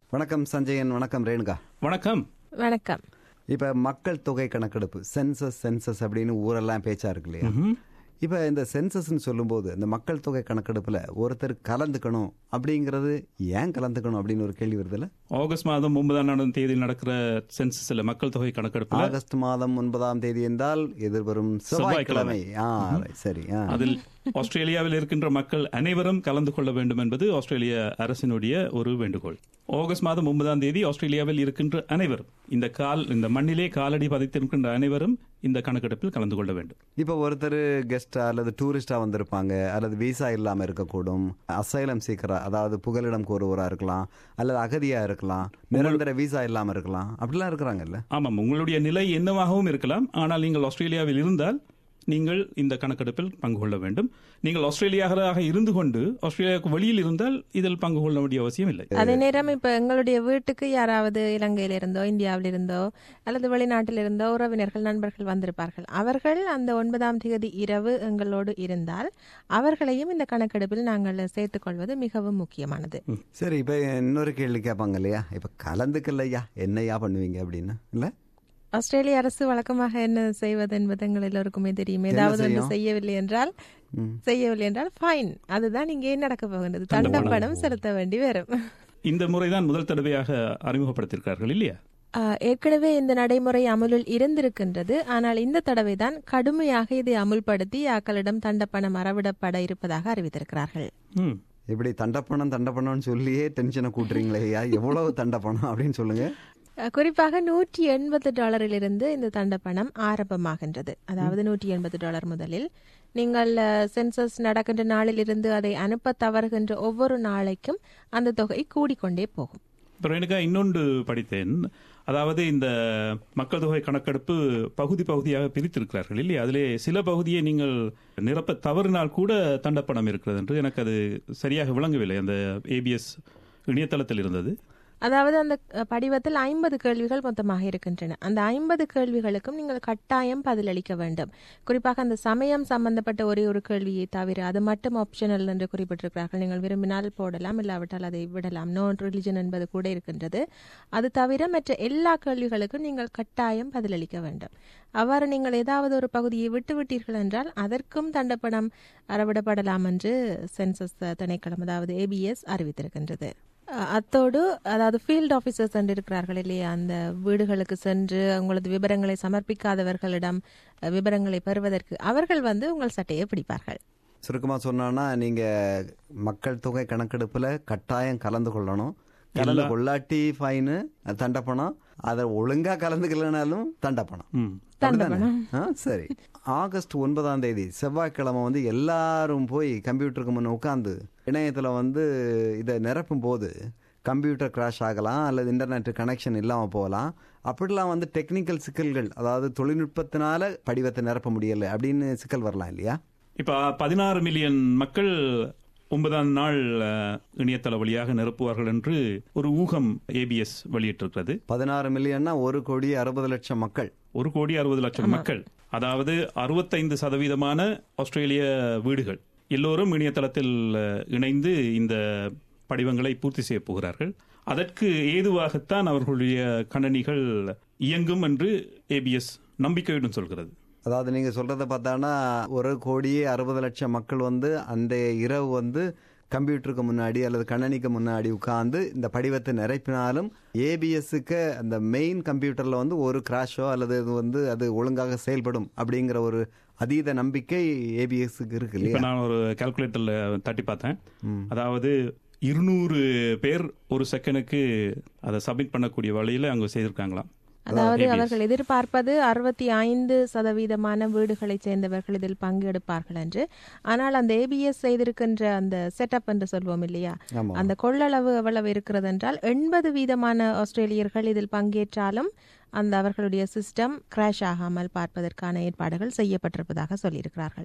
வணக்கம் சஞ்சயன் வணக்கம் ரேணுகா வணக்கம் வணக்கம் இப்ப மக்கள் தொகை கணக்கெடுப்பு சென்சஸ் சென்சஸ் அப்படின்னு ஊரெல்லாம் பேச்சா இருக்கு இல்லையா இப்ப இந்த சென்சஸ்ன்னு சொல்லும்போது இந்த மக்கள் தொகை கணக்கெடுப்புல ஒருத்தர் கலந்துக்கணும் அப்படிங்கிறது ஏன் கலந்துக்கணும் அப்படின்னு ஒரு கேள்வி வருதுல்ல ஆகஸ்ட் மாதம் ஒன்பதாம் தேதி நடக்கிற சென்சஸ்ல மக்கள் தொகை கணக்கெடுப்புல ஆகஸ்ட் மாதம் ஒன்பதாம் தேதி என்றால் எதிர்வரும் செவ்வாய்க்கிழமை ஆ சரி ஆ அதில் ஆஸ்திரேலியாவில் இருக்கின்ற மக்கள் அனைவரும் கலந்து கொள்ள வேண்டும் என்பது ஆஸ்திரேலிய அரசினுடைய ஒரு வேண்டுகோள் ஆகஸ்ட் மாதம் ஒன்பதாம் தேதி ஆஸ்திரேலியாவில் இருக்கின்ற அனைவரும் இந்த கால் இந்த மண்ணிலே காலடி பதித்திருக்கின்ற அனைவரும் இந்த கணக்கெடுப்பில் கலந்து கொள்ள வேண்டும் இப்போ ஒருத்தர் கெஸ்டா அல்லது டூரிஸ்டா வந்திருப்பாங்க அல்லது விசா இல்லாம இருக்கக்கூடும் அசைலம் சீக்கிரா அதாவது புகலிடம் கோருவரா இருக்கலாம் அல்லது அகதியா இருக்கலாம் நிரந்தர விசா இல்லாம இருக்கலாம் அப்படிலாம் இருக்கிறாங்கல்ல ஆமாம் உங்களுடைய நிலை என்னவாகவும் இருக்கலாம் ஆனால் நீங்கள் ஆஸ்திரேலியாவில் இருந்தால் நீங்கள் இந்த கணக்கெடுப்பில் பங்கு கொள்ள வேண்டும் நீங்கள் ஆஸ்திரேலியாவாக இருந்து கொண்டு ஆஸ்திரேலியாவுக்கு வெளியில் இருந்தால் இதில் பங்கு கொள்ள வேண்டிய அவசியம் இல்லை அதே நேரம் இப்ப எங்களுடைய வீட்டுக்கு யாராவது இலங்கையில இருந்தோ இந்தியாவில் இருந்தோ அல்லது வெளிநாட்டில் இருந்தோ உறவினர்கள் நண்பர்கள் வந்திருப்பார்கள் அவர்கள் அந்த ஒன்பதாம் தேதி இரவு எங்களோடு இருந்தால் அவர்களையும் இந்த கணக்கெடுப்பில் நாங்கள் சேர்த்துக் கொள்வது மிகவும் முக்கியமானது சரி இப்ப இன்னொரு கேள்வி கேட்பாங்க இல்லையா இப்ப கலந்துக்கலையா என்னையா பண்ணுவீங்க அப்படின்னு இல்ல ஆஸ்திரேலிய அரசு வழக்கமாக என்ன செய்வது என்பது எங்கள் எல்லோருக்குமே தெரியும் ஏதாவது ஒன்று செய்யும்? செய்யவில்லை என்றால் ம். செய்யவில்லை என்றால் ஃபைன் அதுதான் இங்கே நடக்க போகின்றது தண்டப்பணம் செலுத்த வேண்டி வரும் இந்த முறைதான் முதல் தடவையாக அறிமுகப்படுத்தியிருக்கார்கள் இல்லையா ஆஹ், ஏற்கனவே இந்த நடைமுறை அமுலில் இருந்திருக்கின்றது ஆனால் இந்த தடவை தான் கடுமையாக இதை அமுல்படுத்தி யாக்களிடம் தண்டப்பணம் அறவிடப்பட இருப்பதாக அறிவித்திருக்கிறார்கள் ம் இப்படி தண்டப்பணம் தண்டப்பணம்னு சொல்லியே டென்ஷனை கூட்டுறீங்களே ஐயா எவ்வளவு தண்டப்பணம் அப்படின்னு சொல்லுங்க அஹ், குறிப்பாக நூற்றி எண்பது டாலரிலிருந்து இந்த தண்டப்பணம் ஆரம்பமாகின்றது அதாவது நூற்றி எண்பது டாலர் முதலில் நீங்கள் சென்சஸ் நடக்கின்ற நாளிலிருந்து அதை அனுப்ப தவறுகின்ற ஒவ்வொரு நாளைக்கும் அந்த தொகை கூடிக்கொண்டே போகும் இப்போ எனக்கு இன்னொன்று படித்தேன் அதாவது இந்த மக்கள் தொகை கணக்கெடுப்பு பகுதி பகுதியாக பிரித்திருக்கிறார்கள் இல்லையா அதிலே சில பகுதியை நீங்கள் நிரப்ப தவறினால் கூட தண்டப்பணம் இருக்கிறது என்று எனக்கு அது சரியாக விளங்கவில்லை அந்த ஏபிஎஸ் இணையதளத்தில் இருந்தது அதாவது அந்த அஹ், படிவத்தில் ஐம்பது கேள்விகள் மொத்தமாக இருக்கின்றன அந்த ஐம்பது கேள்விகளுக்கும் நீங்கள் கட்டாயம் பதிலளிக்க வேண்டும் குறிப்பாக அந்த சமயம் சம்பந்தப்பட்ட ஒரே ஒரு கேள்வியை தவிர அது மட்டும் ஆப்ஷனல் என்று குறிப்பிட்டிருக்கிறார்கள் நீங்கள் விரும்பினால் போடலாம் இல்லாவிட்டால் அதை விடலாம் நோ ரிலிஜன் என்பது கூட இருக்கின்றது அது தவிர மற்ற எல்லா கேள்விகளுக்கும் நீங்கள் கட்டாயம் பதிலளிக்க வேண்டும் அவ்வாறு நீங்கள் ஏதாவது ஒரு பகுதியை விட்டுவிட்டீர்கள் என்றால் அதற்கும் தண்டப்பணம் அறவிடப்படலாம் என்று சென்சஸ் திணைக்களம் அதாவது ஏபிஎஸ் அறிவித்திருக்கின்றது அஹ் அத்தோடு அதாவது ஃபீல்ட் ஆபீசர்ஸ் என்று இருக்கிறார்கள் இல்லையா அந்த வீடுகளுக்கு சென்று உங்களது விவரங்களை சமர்ப்பிக்காதவர்களிடம் அஹ், விவரங்களை பெறுவதற்கு அவர்கள் வந்து உங்கள் சட்டையை பிடிப்பார்கள் சுருக்கமா சொன்னோன்னா நீங்க மக்கள் தொகை கணக்கெடுப்புல கட்டாயம் கலந்து கொள்ளணும் கலந்து கொள்ளாட்டி ஃபைனு தண்டப்பணம் அதை ஒழுங்கா கலந்துக்கலனாலும் தண்டப்பணம் ம் அப்படிதானே? ஆ, சரி ஆகஸ்ட் ஒன்பதாம் தேதி செவ்வாய்க்கிழமை வந்து எல்லாரும் போய் கம்ப்யூட்டருக்கு முன்ன உட்காந்து இணையத்துல வந்து இதை நிரப்பும் போது கம்ப்யூட்டர் கிராஷ் ஆகலாம் அல்லது இன்டர்நெட் கனெக்ஷன் இல்லாம போகலாம் அப்படிலாம் வந்து டெக்னிக்கல் சிக்கல்கள் அதாவது தொழில்நுட்பத்தினால படிவத்தை நிரப்ப முடியல அப்படின்னு சிக்கல் வரலாம் இல்லையா இப்போ பதினாறு மில்லியன் மக்கள் ஒன்பதாம் நாள் அஹ், இணையதள வழியாக நிரப்புவார்கள் என்று ஒரு ஊகம் ஏபிஎஸ் வெளியிட்டிருக்கிறது பதினாறு மில்லியன்னா ஒரு கோடி அறுபது லட்சம் மக்கள் ஒரு கோடி அறுபது லட்சம் மக்கள் அதாவது அறுபத்தைந்து சதவீதமான ஆஸ்திரேலிய வீடுகள் எல்லோரும் இணையதளத்தில் அஹ், இணைந்து இந்த படிவங்களை பூர்த்தி செய்ய போகிறார்கள் அதற்கு ஏதுவாகத்தான் அவர்களுடைய கணனிகள் இயங்கும் என்று ஏபிஎஸ் நம்பிக்கையுடன் சொல்கிறது அதாவது நீங்க சொல்றத பார்த்தானா ஒரு கோடியே அறுபது லட்சம் மக்கள் வந்து அந்த இரவு வந்து கம்ப்யூட்டருக்கு முன்னாடி அல்லது கண்ணனிக்கு முன்னாடி உட்கார்ந்து இந்த படிவத்தை நிரப்பினாலும் ஏபிஎஸ்க்கு அந்த மெயின் கம்ப்யூட்டர்ல வந்து ஒரு கிராஷோ அல்லது இது வந்து அது ஒழுங்காக செயல்படும் அப்படிங்கிற ஒரு அதீத நம்பிக்கை ஏபிஎஸ்க்கு இருக்கு இப்ப இல்லையா நான் ஒரு கால்குலேட்டர்ல தட்டி பார்த்தேன் அதாவது இருநூறு பேர் ஒரு செகண்டுக்கு அதை சப்மிட் பண்ணக்கூடிய வழியில அங்க செய்திருக்காங்களாம் அதாவது ABS. அவர்கள் எதிர்பார்ப்பது அறுபத்தி ஐந்து சதவீதமான வீடுகளைச் சேர்ந்தவர்கள் இதில் பங்கெடுப்பார்கள் என்று ஆனால் அந்த ஏபிஎஸ் செய்திருக்கின்ற அந்த செட்டப் என்று சொல்வோம் இல்லையா ஆமா அந்த கொள்ளளவு எவ்வளவு இருக்கிறது என்றால் எண்பது வீதமான ஆஸ்திரேலியர்கள் இதில் பங்கேற்றாலும் அந்த அவர்களுடைய சிஸ்டம் கிராஷ் ஆகாமல் பார்ப்பதற்கான ஏற்பாடுகள் செய்யப்பட்டிருப்பதாக சொல்லியிருக்கிறார்கள்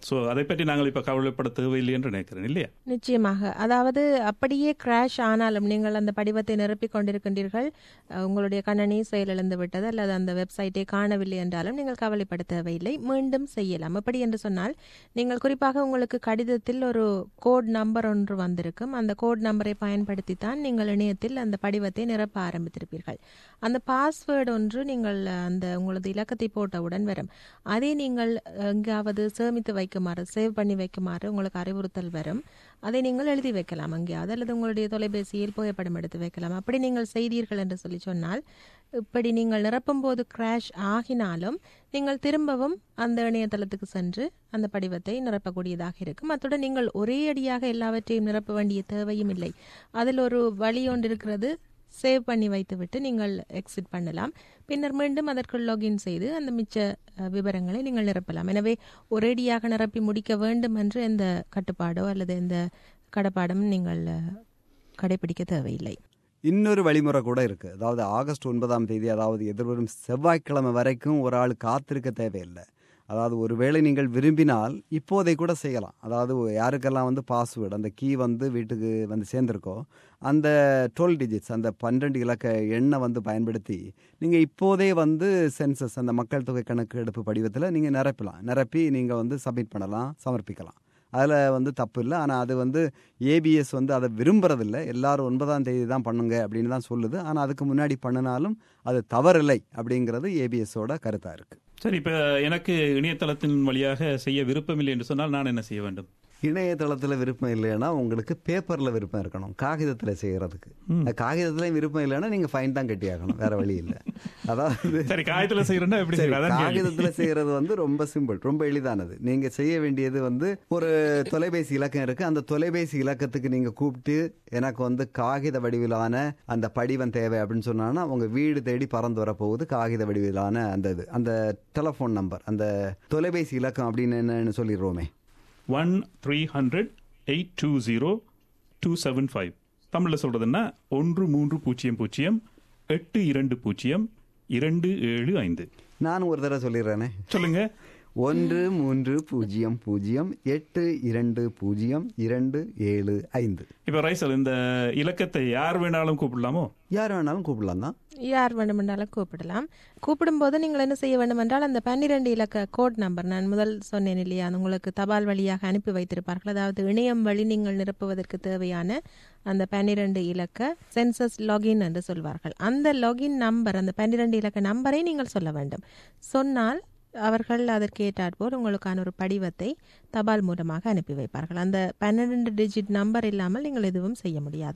சோ அதை பற்றி நாங்கள் இப்ப கவலைப்பட தேவையில்லை என்று நினைக்கிறேன் இல்லையா நிச்சயமாக அதாவது அப்படியே கிராஷ் ஆனாலும் நீங்கள் அந்த படிவத்தை நிரப்பிக் கொண்டிருக்கின்றீர்கள் அஹ், உங்களுடைய கணனி செயலிழந்து விட்டது அல்லது அந்த வெப்சைட்டை காணவில்லை என்றாலும் நீங்கள் கவலைப்பட தேவையில்லை மீண்டும் செய்யலாம் எப்படி என்று சொன்னால் நீங்கள் குறிப்பாக உங்களுக்கு கடிதத்தில் ஒரு கோட் நம்பர் ஒன்று வந்திருக்கும் அந்த கோட் நம்பரை பயன்படுத்தி தான் நீங்கள் இணையத்தில் அந்த படிவத்தை நிரப்ப ஆரம்பித்திருப்பீர்கள் அந்த பாஸ்வேர்டு ஒன்று நீங்கள் அந்த உங்களது இலக்கத்தை போட்டவுடன் வரும் அதை நீங்கள் எங்காவது சேமித்து வைக்குமாறு சேவ் பண்ணி வைக்குமாறு உங்களுக்கு அறிவுறுத்தல் வரும் அதை நீங்கள் எழுதி வைக்கலாம் எங்கேயாவது அல்லது உங்களுடைய தொலைபேசியில் புகைப்படம் எடுத்து வைக்கலாம் அப்படி நீங்கள் செய்தீர்கள் என்று சொல்லி சொன்னால் இப்படி நீங்கள் நிரப்பும் போது கிராஷ் ஆகினாலும் நீங்கள் திரும்பவும் அந்த இணையதளத்துக்கு சென்று அந்த படிவத்தை நிரப்பக்கூடியதாக இருக்கும் அத்துடன் நீங்கள் ஒரே அடியாக எல்லாவற்றையும் நிரப்ப வேண்டிய தேவையும் இல்லை அதில் ஒரு வழி ஒன்று இருக்கிறது சேவ் பண்ணி வைத்துவிட்டு நீங்கள் எக்ஸிட் பண்ணலாம் பின்னர் மீண்டும் அதற்குள் லாகின் செய்து அந்த மிச்ச அஹ், விவரங்களை நீங்கள் நிரப்பலாம் எனவே ஒரேடியாக நிரப்பி முடிக்க வேண்டும் என்று எந்த கட்டுப்பாடோ அல்லது எந்த கடப்பாடும் நீங்கள் அஹ், கடைபிடிக்க தேவையில்லை இன்னொரு வழிமுறை கூட இருக்கு அதாவது ஆகஸ்ட் ஒன்பதாம் தேதி அதாவது எதிர்வரும் செவ்வாய்க்கிழமை வரைக்கும் ஒரு ஆள் காத்திருக்க தேவையில்லை அதாவது ஒருவேளை நீங்கள் விரும்பினால் இப்போதை கூட செய்யலாம் அதாவது யாருக்கெல்லாம் வந்து பாஸ்வேர்டு அந்த கீ வந்து வீட்டுக்கு வந்து சேர்ந்திருக்கோ அந்த டுவெல் டிஜிட்ஸ் அந்த பன்னெண்டு இலக்க எண்ணை வந்து பயன்படுத்தி நீங்கள் இப்போதே வந்து சென்சஸ் அந்த மக்கள் தொகை கணக்கெடுப்பு படிவத்தில் நீங்கள் நிரப்பலாம் நிரப்பி நீங்கள் வந்து சப்மிட் பண்ணலாம் சமர்ப்பிக்கலாம் அதில் வந்து தப்பு இல்லை ஆனால் அது வந்து ஏபிஎஸ் வந்து அதை விரும்புறதில்ல எல்லாரும் ஒன்பதாம் தேதி தான் பண்ணுங்க அப்படின்னு தான் சொல்லுது ஆனால் அதுக்கு முன்னாடி பண்ணினாலும் அது தவறில்லை அப்படிங்கிறது ஏபிஎஸோட கருத்தாக இருக்குது சரி இப்ப எனக்கு இணையதளத்தின் வழியாக செய்ய விருப்பமில்லை என்று சொன்னால் நான் என்ன செய்ய வேண்டும் இணையதளத்தில் விருப்பம் இல்லைன்னா உங்களுக்கு பேப்பரில் விருப்பம் இருக்கணும் காகிதத்தில் செய்கிறதுக்கு காகிதத்தில் விருப்பம் இல்லைன்னா நீங்கள் ஃபைன் தான் கட்டி ஆகணும் வேற வழி இல்லை அதாவது சரி காயத்துல செய்யறேன்னா எப்படி சரி, செய்யறது? அதான் கேள்வி. காகிதத்துல செய்யறது வந்து ரொம்ப சிம்பிள் ரொம்ப எளிதானது நீங்க செய்ய வேண்டியது வந்து ஒரு தொலைபேசி இலக்கம் இருக்கு அந்த தொலைபேசி இலக்கத்துக்கு நீங்க கூப்பிட்டு எனக்கு வந்து காகித வடிவிலான அந்த படிவம் தேவை அப்படின்னு சொன்னாங்கன்னா உங்க வீடு தேடி பறந்து வரப்போகுது காகித வடிவிலான அந்த இது அந்த டெலிஃபோன் நம்பர் அந்த தொலைபேசி இலக்கம் அப்படின்னு என்னன்னு சொல்லிடுவோமே one three hundred eight two zero two seven five தமிழில் சொல்றதுன்னா ஒன்று மூன்று பூஜ்ஜியம் பூஜ்ஜியம் எட்டு இரண்டு பூஜ்ஜியம் இரண்டு ஏழு ஐந்து நான் ஒரு தடவை சொல்லிடுறேனே சொல்லுங்க ஒன்று மூன்று பூஜ்ஜியம் பூஜ்ஜியம் எட்டு இரண்டு பூஜ்ஜியம் இரண்டு ஏழு ஐந்து இப்ப ரைசல் இந்த இலக்கத்தை யார் வேணாலும் கூப்பிடலாமோ யார் வேணாலும் கூப்பிடலாம் தான் யார் வேண்டுமென்றாலும் கூப்பிடலாம் கூப்பிடும்போது நீங்கள் என்ன செய்ய வேண்டும் என்றால் அந்த பன்னிரண்டு இலக்க கோட் நம்பர் நான் முதல் சொன்னேன் இல்லையா அது உங்களுக்கு தபால் வழியாக அனுப்பி வைத்திருப்பார்கள் அதாவது இணையம் வழி நீங்கள் நிரப்புவதற்கு தேவையான அந்த பன்னிரண்டு இலக்க சென்சஸ் லாகின் என்று சொல்வார்கள் அந்த லாகின் நம்பர் அந்த பன்னிரண்டு இலக்க நம்பரை நீங்கள் சொல்ல வேண்டும் சொன்னால் அவர்கள் அதற்கு ஏற்றாற்போல் உங்களுக்கான ஒரு படிவத்தை தபால் மூலமாக அனுப்பி வைப்பார்கள் அந்த பன்னிரண்டு டிஜிட் நம்பர் இல்லாமல் நீங்கள் எதுவும் செய்ய முடியாது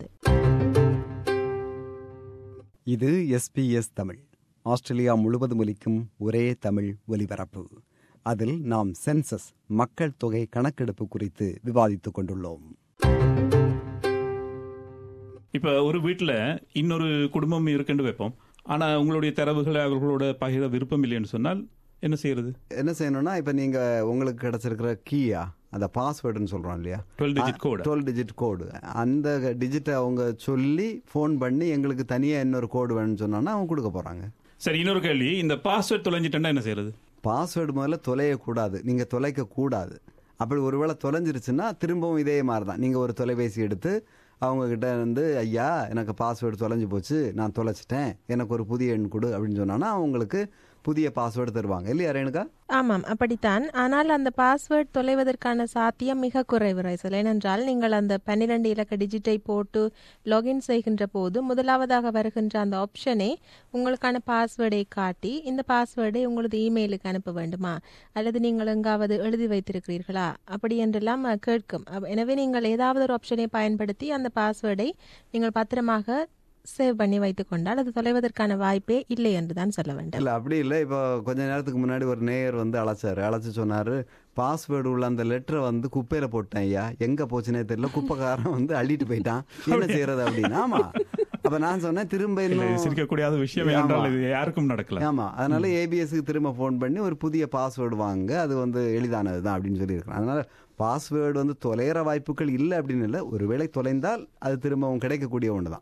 இது எஸ்பிஎஸ் தமிழ் ஆஸ்திரேலியா முழுவதும் ஒலிக்கும் ஒரே தமிழ் ஒலிபரப்பு அதில் நாம் சென்சஸ் மக்கள் தொகை கணக்கெடுப்பு குறித்து விவாதித்துக் கொண்டுள்ளோம் இப்ப ஒரு வீட்டுல இன்னொரு குடும்பம் இருக்குன்னு வைப்போம் ஆனா உங்களுடைய தரவுகளை அவர்களோட பகிர விருப்பம் இல்லைன்னு சொன்னால் என்ன செய்யறது என்ன செய்யணும்னா இப்போ நீங்க உங்களுக்கு கிடைச்சிருக்கிற கீயா அந்த பாஸ்வேர்டுன்னு சொல்றோம் இல்லையா twelve digit code twelve digit code அந்த டிஜிட்டை அவங்க சொல்லி ஃபோன் பண்ணி எங்களுக்கு தனியாக இன்னொரு கோடு வேணும்னு சொன்னாங்கன்னா அவங்க கொடுக்க போறாங்க சரி இன்னொரு கேள்வி இந்த பாஸ்வேர்ட் தொலைஞ்சிட்டேன்னா என்ன செய்யறது பாஸ்வேர்டு முதல்ல தொலையக்கூடாது நீங்கள் தொலைக்க கூடாது அப்படி ஒருவேளை தொலைஞ்சிருச்சுன்னா திரும்பவும் இதே மாதிரி தான் நீங்கள் ஒரு தொலைபேசி எடுத்து அவங்க கிட்ட வந்து ஐயா எனக்கு பாஸ்வேர்டு தொலைஞ்சு போச்சு நான் தொலைச்சிட்டேன் எனக்கு ஒரு புதிய எண் கொடு அப்படின்னு சொன்னான்னா அவங்களுக்கு புதிய பாஸ்வேர்டு தருவாங்க இல்லையா ரேணுகா ஆமாம் அப்படித்தான் ஆனால் அந்த பாஸ்வேர்ட் தொலைவதற்கான சாத்தியம் மிக குறைவு ரைசல் ஏனென்றால் நீங்கள் அந்த பன்னிரண்டு இலக்க டிஜிட்டை போட்டு லாகின் செய்கின்ற போது முதலாவதாக வருகின்ற அந்த ஆப்ஷனே உங்களுக்கான பாஸ்வேர்டை காட்டி இந்த பாஸ்வேர்டை உங்களது இமெயிலுக்கு அனுப்ப வேண்டுமா அல்லது நீங்கள் எங்காவது எழுதி வைத்திருக்கிறீர்களா அப்படி என்றெல்லாம் அஹ், கேட்கும் அப்ப- எனவே நீங்கள் ஏதாவது ஒரு ஆப்ஷனை பயன்படுத்தி அந்த பாஸ்வேர்டை நீங்கள் பத்திரமாக சேவ் பண்ணி வைத்துக் கொண்டால் அது தொலைவதற்கான வாய்ப்பே இல்லை என்று தான் சொல்ல வேண்டும் இல்லை அப்படி இல்லை இப்போ கொஞ்ச நேரத்துக்கு முன்னாடி ஒரு நேயர் வந்து அழைச்சாரு அழைச்சு சொன்னாரு பாஸ்வேர்டு உள்ள அந்த லெட்டரை வந்து குப்பையில போட்டேன் ஐயா எங்க போச்சுனே தெரியல குப்பைக்காரன் வந்து அள்ளிட்டு போயிட்டான் என்ன செய்யறது அப்படின்னு ஆமா அப்ப நான் சொன்னேன் திரும்ப இல்ல, இது இன்னும் சிரிக்கக்கூடாத விஷயம் ஆமா. என்றால் இது யாருக்கும் நடக்கல ஆமா அதனால ஏபிஎஸ்க்கு திரும்ப ஃபோன் பண்ணி ஒரு புதிய பாஸ்வேர்டு வாங்க அது வந்து எளிதானது தான் அப்படின்னு சொல்லியிருக்கிறேன் அதனால பாஸ்வேர்டு வந்து தொலைகிற வாய்ப்புகள் இல்லை அப்படின்னு இல்லை ஒருவேளை தொலைந்தால் அது திரும்பவும் கிடைக்கக்கூடிய ஒன்று தான்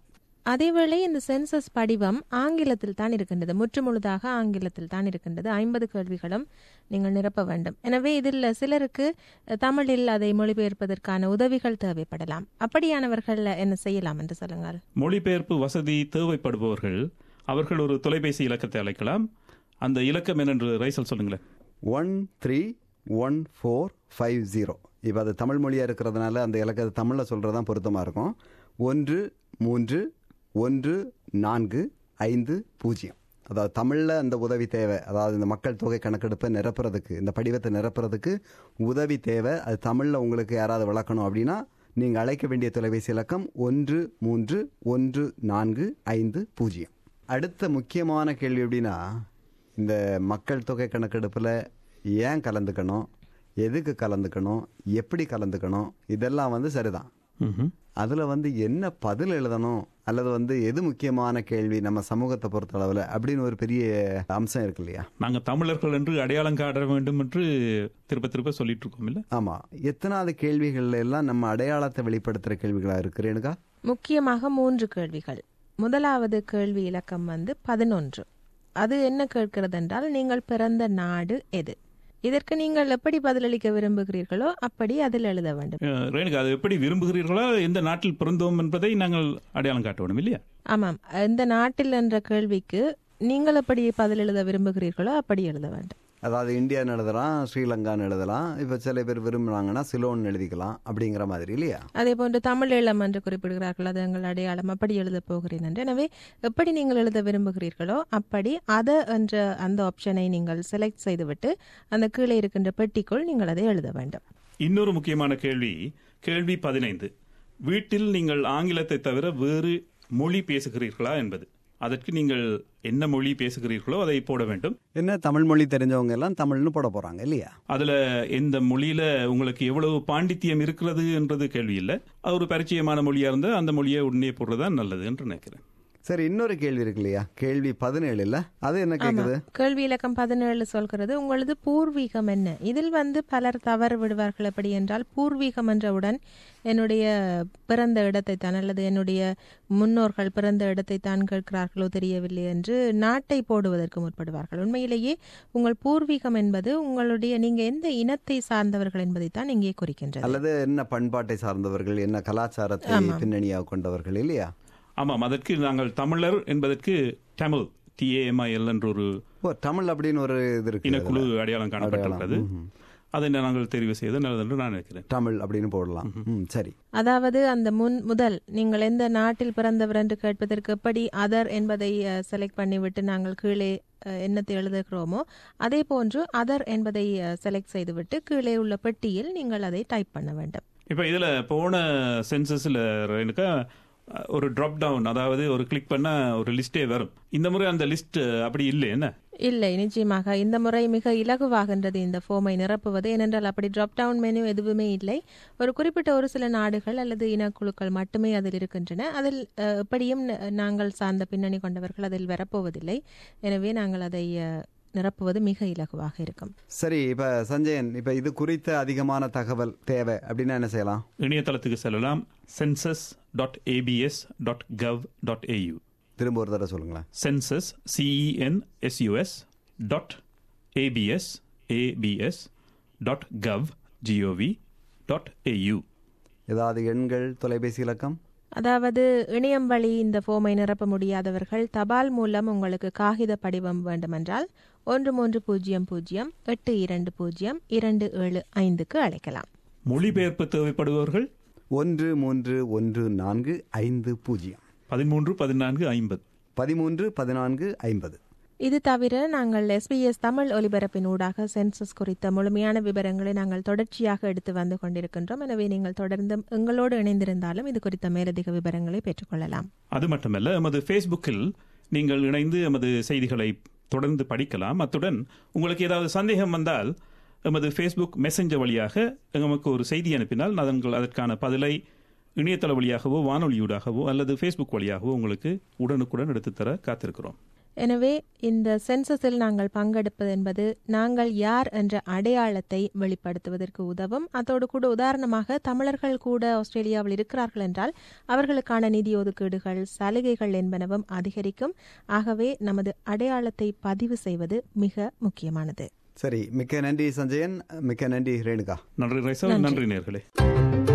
அதேவேளை இந்த சென்சஸ் படிவம் ஆங்கிலத்தில் தான் இருக்கின்றது முற்றுமுழுதாக ஆங்கிலத்தில் தான் இருக்கின்றது ஐம்பது கேள்விகளும் நீங்கள் நிரப்ப வேண்டும் எனவே இதில் சிலருக்கு அஹ், தமிழில் அதை மொழிபெயர்ப்பதற்கான உதவிகள் தேவைப்படலாம் அப்படியானவர்கள் என்ன செய்யலாம் என்று சொல்லுங்கள் மொழிபெயர்ப்பு வசதி தேவைப்படுபவர்கள் அவர்கள் ஒரு தொலைபேசி இலக்கத்தை அழைக்கலாம் அந்த இலக்கம் என்னென்று ரைசல் சொல்லுங்களேன் one three one four five zero இப்போ அது தமிழ் மொழியாக இருக்கிறதுனால அந்த இலக்கத்தை தமிழில் சொல்கிறது தான் பொருத்தமாக இருக்கும் ஒன்று மூன்று ஒன்று நான்கு ஐந்து பூஜ்ஜியம் அதாவது தமிழில் அந்த உதவி தேவை அதாவது இந்த மக்கள் தொகை கணக்கெடுப்பை நிரப்புறதுக்கு இந்த படிவத்தை நிரப்புறதுக்கு உதவி தேவை அது தமிழில் உங்களுக்கு யாராவது விளக்கணும் அப்படின்னா நீங்கள் அழைக்க வேண்டிய தொலைபேசி இலக்கம் ஒன்று மூன்று ஒன்று நான்கு ஐந்து பூஜ்ஜியம் அடுத்த முக்கியமான கேள்வி எப்படின்னா இந்த மக்கள் தொகை கணக்கெடுப்பில் ஏன் கலந்துக்கணும் எதுக்கு கலந்துக்கணும் எப்படி கலந்துக்கணும் இதெல்லாம் வந்து சரிதான் ம்ஹும். அதில் வந்து என்ன பதில் எழுதணும் அல்லது வந்து எது முக்கியமான கேள்வி நம்ம சமூகத்தை பொறுத்த அளவில் அப்படின்னு ஒரு பெரிய அம்சம் இருக்கு இல்லையா நாங்க தமிழர்கள் என்று அடையாளம் காட்ட வேண்டும் என்று திருப்ப திருப்ப சொல்லிட்டு இருக்கோம் இல்ல ஆமாம் எத்தனாவது கேள்விகள்ல எல்லாம் நம்ம அடையாளத்தை வெளிப்படுத்துகிற கேள்விகளாக இருக்கு ரேணுகா முக்கியமாக மூன்று கேள்விகள் முதலாவது கேள்வி இலக்கம் வந்து பதினொன்று அது என்ன கேட்கிறது என்றால் நீங்கள் பிறந்த நாடு எது இதற்கு நீங்கள் எப்படி பதிலளிக்க விரும்புகிறீர்களோ அப்படி அதில் எழுத வேண்டும் அஹ், ரேணுகா அது எப்படி விரும்புகிறீர்களோ எந்த நாட்டில் பிறந்தோம் என்பதை நாங்கள் அடையாளம் காட்ட வேண்டும் இல்லையா ஆமாம் இந்த நாட்டில் என்ற கேள்விக்கு நீங்கள் எப்படி பதில் எழுத விரும்புகிறீர்களோ அப்படி எழுத வேண்டும் அதாவது இந்தியான்னு எழுதலாம் ஸ்ரீலங்கான்னு எழுதலாம் இப்போ சில பேர் விரும்புனாங்கன்னா சிலோன் எழுதிக்கலாம் அப்படிங்கிற மாதிரி இல்லையா அதே போன்று தமிழ் ஈழம் என்று குறிப்பிடுகிறார்கள் அது எங்கள் அடையாளம் அப்படி எழுத போகிறேன் என்று எனவே எப்படி நீங்கள் எழுத விரும்புகிறீர்களோ அப்படி அத என்ற அந்த ஆப்ஷனை நீங்கள் செலக்ட் செய்துவிட்டு அந்த கீழே இருக்கின்ற பெட்டிக்குள் நீங்கள் அதை எழுத வேண்டும் இன்னொரு முக்கியமான கேள்வி கேள்வி பதினைந்து வீட்டில் நீங்கள் ஆங்கிலத்தை தவிர வேறு மொழி பேசுகிறீர்களா என்பது அதற்கு நீங்கள் என்ன மொழி பேசுகிறீர்களோ அதை போட வேண்டும் என்ன தமிழ் மொழி தெரிஞ்சவங்க எல்லாம் தமிழ்னு போட போறாங்க இல்லையா அதுல எந்த மொழியில உங்களுக்கு எவ்வளவு பாண்டித்தியம் இருக்கிறது என்றது கேள்வி இல்லை அது ஒரு பரிச்சயமான மொழியா இருந்தா அந்த மொழியை உடனே போடுறதா நல்லது என்று நினைக்கிறேன் சரி இன்னொரு கேள்வி இருக்கு இல்லையா கேள்வி பதினேழு இல்ல அது என்ன கேக்குது கேள்வி இலக்கம் பதினேழு சொல்கிறது உங்களது பூர்வீகம் என்ன இதில் வந்து பலர் தவறு விடுவார்கள் எப்படி என்றால் பூர்வீகம் என்றவுடன் என்னுடைய பிறந்த இடத்தை தான் அல்லது என்னுடைய முன்னோர்கள் பிறந்த இடத்தை தான் கேட்கிறார்களோ தெரியவில்லை என்று நாட்டை போடுவதற்கு முற்படுவார்கள் உண்மையிலேயே உங்கள் பூர்வீகம் என்பது உங்களுடைய நீங்க எந்த இனத்தை சார்ந்தவர்கள் என்பதை தான் இங்கே குறிக்கின்றது அல்லது என்ன பண்பாட்டை சார்ந்தவர்கள் என்ன கலாச்சாரத்தை பின்னணியாக கொண்டவர்கள் இல்லையா ஆமாம் அதற்கு நாங்கள் தமிழர் என்பதற்கு தமிழ் டிஏஎம்ஐஎல் என்ற ஒரு ஓ தமிழ் அப்படின்னு ஒரு இது இருக்கு இனக்குழு அடையாளம் காணப்பட்டிருக்கிறது அதை நாங்கள் தெரிவு செய்து நல்லது என்று நான் நினைக்கிறேன் தமிழ் அப்படின்னு போடலாம் ம், சரி அதாவது அந்த முன் முதல் நீங்கள் எந்த நாட்டில் பிறந்தவர் என்று கேட்பதற்கு எப்படி அதர் என்பதை செலக்ட் பண்ணிவிட்டு நாங்கள் கீழே அஹ், என்னத்தை எழுதுகிறோமோ அதே போன்று அதர் என்பதை செலக்ட் செய்துவிட்டு கீழே உள்ள பெட்டியில் நீங்கள் அதை டைப் பண்ண வேண்டும் இப்போ இதுல போன சென்சஸ்ல எனக்கு ஒரு ட்ராப் டவுன் அதாவது ஒரு கிளிக் பண்ண ஒரு லிஸ்டே வரும் இந்த முறை அந்த லிஸ்ட் அப்படி இல்லை என்ன இல்லை நிச்சயமாக இந்த முறை மிக இலகுவாகின்றது இந்த ஃபோமை நிரப்புவது ஏனென்றால் அப்படி டிராப் டவுன் மெனு எதுவுமே இல்லை ஒரு குறிப்பிட்ட ஒரு சில நாடுகள் அல்லது இனக்குழுக்கள் மட்டுமே அதில் இருக்கின்றன அதில் அஹ், எப்படியும் ந- நாங்கள் சார்ந்த பின்னணி கொண்டவர்கள் அதில் வரப்போவதில்லை எனவே நாங்கள் அதை அஹ், நிரப்புவது மிக இலகுவாக இருக்கும் சரி இப்ப சஞ்சயன் இப்ப இது குறித்த அதிகமான தகவல் தேவை அப்படின்னா என்ன செய்யலாம் இணையதளத்துக்கு செல்லலாம் census dot ABS dot gov dot AU திரும்ப ஒரு தடவை சொல்லுங்களேன் census C E N S U S dot ABS ABS dot gov G O V dot AU ஏதாவது எண்கள் தொலைபேசி இலக்கம் அதாவது இணையம் வழி இந்த ஃபோமை நிரப்ப முடியாதவர்கள் தபால் மூலம் உங்களுக்கு காகித படிவம் வேண்டுமென்றால் ஒன்று மூன்று பூஜ்ஜியம் பூஜ்ஜியம் எட்டு இரண்டு பூஜ்ஜியம் இரண்டு ஏழு ஐந்துக்கு அழைக்கலாம் மொழிபெயர்ப்பு தேவைப்படுபவர்கள் ஒன்று மூன்று ஒன்று நான்கு ஐந்து பூஜ்ஜியம் பதிமூன்று பதினான்கு ஐம்பது பதிமூன்று பதினான்கு ஐம்பது இது தவிர நாங்கள் எஸ்பிஎஸ் தமிழ் ஒலிபரப்பின் ஊடாக சென்சஸ் குறித்த முழுமையான விவரங்களை நாங்கள் தொடர்ச்சியாக எடுத்து வந்து கொண்டிருக்கின்றோம் எனவே நீங்கள் தொடர்ந்து எங்களோடு இணைந்திருந்தாலும் இது குறித்த மேலதிக விவரங்களை பெற்றுக்கொள்ளலாம் அது மட்டுமல்ல எமது ஃபேஸ்புக்கில் நீங்கள் இணைந்து எமது செய்திகளை தொடர்ந்து படிக்கலாம் அத்துடன் உங்களுக்கு ஏதாவது சந்தேகம் வந்தால் எமது ஃபேஸ்புக் மெசஞ்சர் வழியாக எமக்கு ஒரு செய்தி அனுப்பினால் நாங்கள் அதற்கான பதிலை இணையதள வழியாகவோ வானொலியூடாகவோ அல்லது ஃபேஸ்புக் வழியாகவோ உங்களுக்கு உடனுக்குடன் எடுத்துத்தர காத்திருக்கிறோம் எனவே இந்த சென்சஸில் நாங்கள் பங்கெடுப்பது என்பது நாங்கள் யார் என்ற அடையாளத்தை வெளிப்படுத்துவதற்கு உதவும் அதோடு கூட உதாரணமாக தமிழர்கள் கூட ஆஸ்திரேலியாவில் இருக்கிறார்கள் என்றால் அவர்களுக்கான நிதி ஒதுக்கீடுகள் சலுகைகள் என்பனவும் அதிகரிக்கும் ஆகவே நமது அடையாளத்தை பதிவு செய்வது மிக முக்கியமானது சரி மிக்க நன்றி சஞ்சயன் மிக்க நன்றி ரேணுகா நன்றி ரைசல் நன்றி நேர்களே